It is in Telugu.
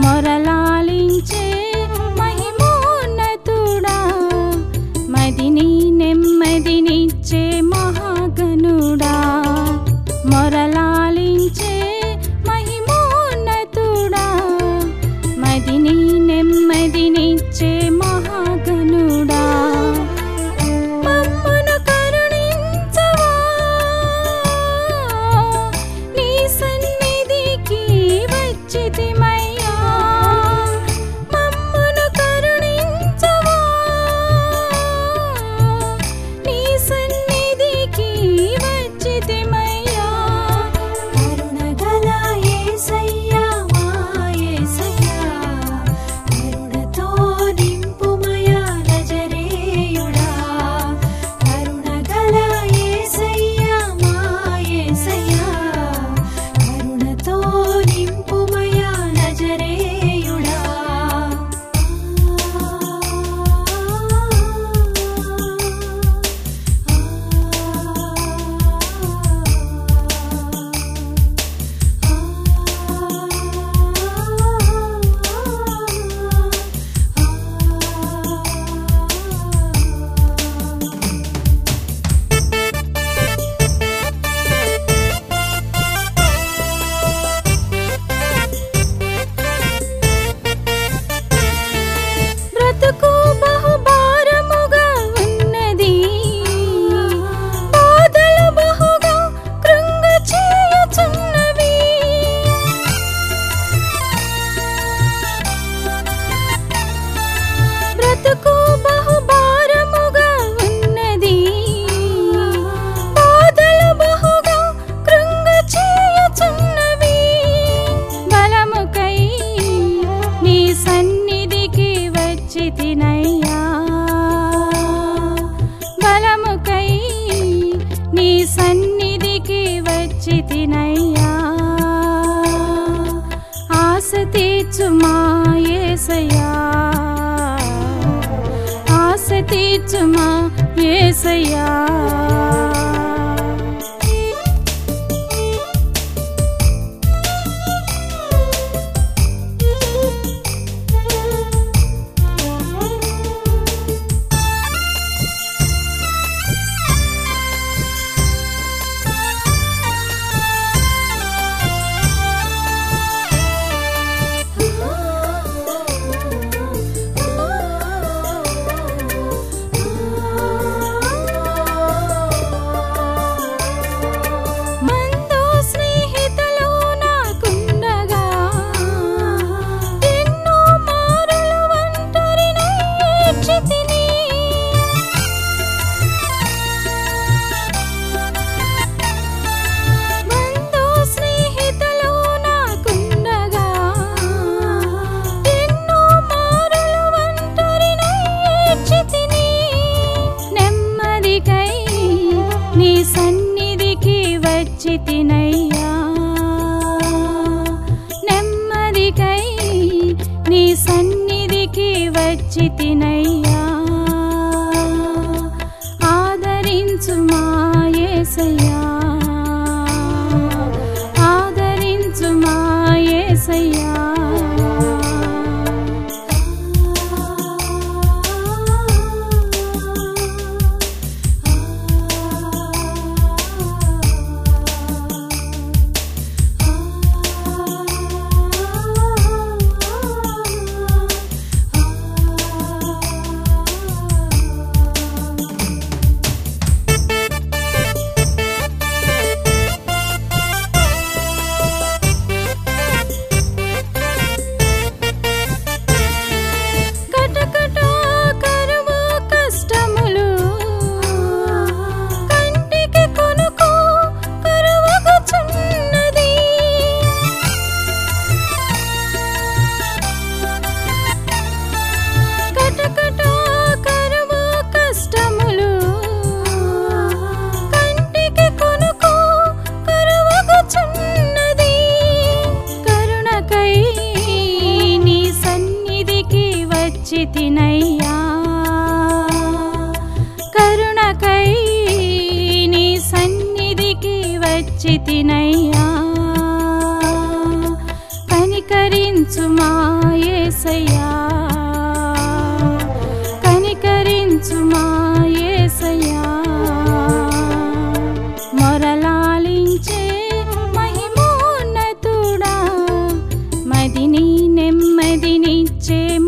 మొరలాలించే మహిమోన్నతుడా మదిని నెమ్మదినిచ్చే మహాగనుడా మొరలాలించే మహిమోన్నతుడా మదిని నెమ్మదినిచ్చే మహాగనుడా మమ్మను కరుణించవా నీ సన్నిధికి వచ్చితిమయ్యా మమ్మను కరుణించవా నీ సన్నిధికి వచ్చితిమయ్యా కరుణగల యేసయ్యా మా యేసయ్యా కరుణతో నింపుమయా నజరేయుడా కరుణగల యేసయ్యా మా యేసయ్యా కరుణతో నింపుమయా నజరేయుడా బ్రతుకు బహుభారముగా ఉన్నది బాధలు బహుగా కృంగ చేయుచున్నవి బ్రతుకు బహుభారముగా ఉన్నది బాధలు బహుగా కృంగ చేయుచున్నవి బలముకై నీ సన్నిధికి వచ్చి తినయ్యా బలముకై నీ సన్నిధికి వచ్చి తినయ్యా ఆశ తీర్చు మా యేసయ్యా ఆశ తీర్చు మా యేసయ్యా మందో స్నేహితులు నాకుండగా ఎన్నో మారులు ఒంటరినై ఏడ్చితిని. మందో స్నేహితులు నాకుండగా ఎన్నో మారులు ఒంటరినై ఏడ్చితిని. నెమ్మదికై నీ సన్నిధికి వచ్చి తినయ్యా నెమ్మదికై నీ సన్నిధికి వచ్చి తినయ్యా ఆదరించు మా యేసయ్యా ఆదరించు మా యేసయ్యా కటకట కరువు కష్టములు కంటికి కొనుకు కరువగుచున్నది కటకట కరువు కష్టములు కంటికి కొనుకు కరువగుచున్నది కరుణకై నీ సన్నిధికి వచ్చి తినయ్యా కరుణకై నీ సన్నిధికి వచ్చి తినయ్యా కనికరించు కనికరించు మా యేసయ్యా కనికరించు మా యేసయ్యా మొరలాలించే మహిమోన్నతుడా మదిని నెమ్మదినిచ్చే